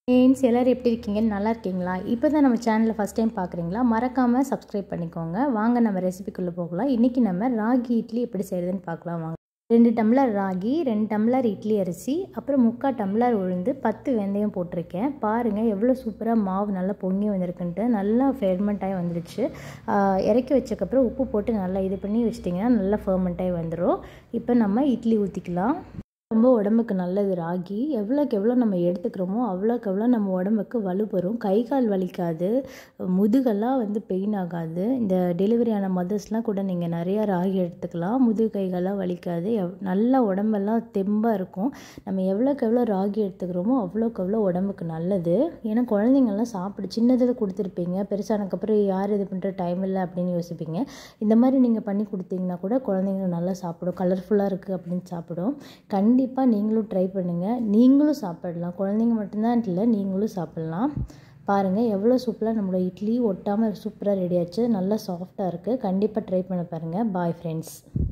friends எல்லோரும் எப்படி இருக்கீங்க நல்லா இருக்கீங்களா இப்போ தான் நம்ம சேனலில் ஃபஸ்ட் டைம் பார்க்குறீங்களா மறக்காமல் சப்ஸ்கிரைப் பண்ணிக்கோங்க வாங்க நம்ம ரெசிபிக்குள்ளே போகலாம் இன்றைக்கி நம்ம ராகி இட்லி எப்படி செய்கிறதுன்னு பார்க்கலாம் வாங்க ரெண்டு டம்ளர் ராகி ரெண்டு டம்ளர் இட்லி அரிசி அப்புறம் முக்கால் டம்ளர் உளுந்து பத்து வெந்தயம் போட்டிருக்கேன் பாருங்கள் எவ்வளோ சூப்பராக மாவு நல்லா பொங்கி வந்திருக்குன்ட்டு நல்லா ஃபெர்மெண்ட் ஆகி வந்துடுச்சு இறக்கி வச்சக்கப்புறம் உப்பு போட்டு நல்லா இது பண்ணி வச்சிட்டிங்கன்னா நல்லா ஃபெர்மெண்ட் ஆகி வந்துடும் இப்போ நம்ம இட்லி ஊற்றிக்கலாம் ரொம்ப உடம்புக்கு நல்லது ராகி எவ்வளோக்கு எவ்வளோ நம்ம எடுத்துக்கிறோமோ அவ்வளோக்கு எவ்வளோ நம்ம உடம்புக்கு வலுப்பெறும் கை கால் வலிக்காது முதுகெல்லாம் வந்து பெயின் ஆகாது இந்த டெலிவரி ஆன மதர்ஸ்லாம் கூட நீங்கள் நிறையா ராகி எடுத்துக்கலாம் முதுகு கைகள்லாம் வலிக்காது எவ் நல்லா உடம்பெல்லாம் தெம்பாக இருக்கும் நம்ம எவ்வளோக்கு எவ்வளோ ராகி எடுத்துக்கிறோமோ அவ்வளோக்கு எவ்வளோ உடம்புக்கு நல்லது ஏன்னா குழந்தைங்கள்லாம் சாப்பிடு சின்னதில் கொடுத்துருப்பீங்க பெருசானக்கப்புறம் யார் இது பண்ணுற டைம் இல்லை அப்படின்னு யோசிப்பீங்க இந்த மாதிரி நீங்கள் பண்ணி கொடுத்தீங்கன்னா கூட குழந்தைங்க நல்லா சாப்பிடும் கலர்ஃபுல்லாக இருக்குது அப்படின்னு சாப்பிடும் கண் கண்டிப்பாக நீங்களும் ட்ரை பண்ணுங்கள் நீங்களும் சாப்பிடலாம் குழந்தைங்க மட்டும்தான் இல்லை நீங்களும் சாப்பிட்லாம் பாருங்கள் எவ்வளோ சூப்பராக நம்மளோட இட்லி ஒட்டாமல் சூப்பராக ரெடி ஆச்சு நல்லா சாஃப்டாக இருக்குது கண்டிப்பாக ட்ரை பண்ண பாருங்கள் பாய் ஃப்ரெண்ட்ஸ்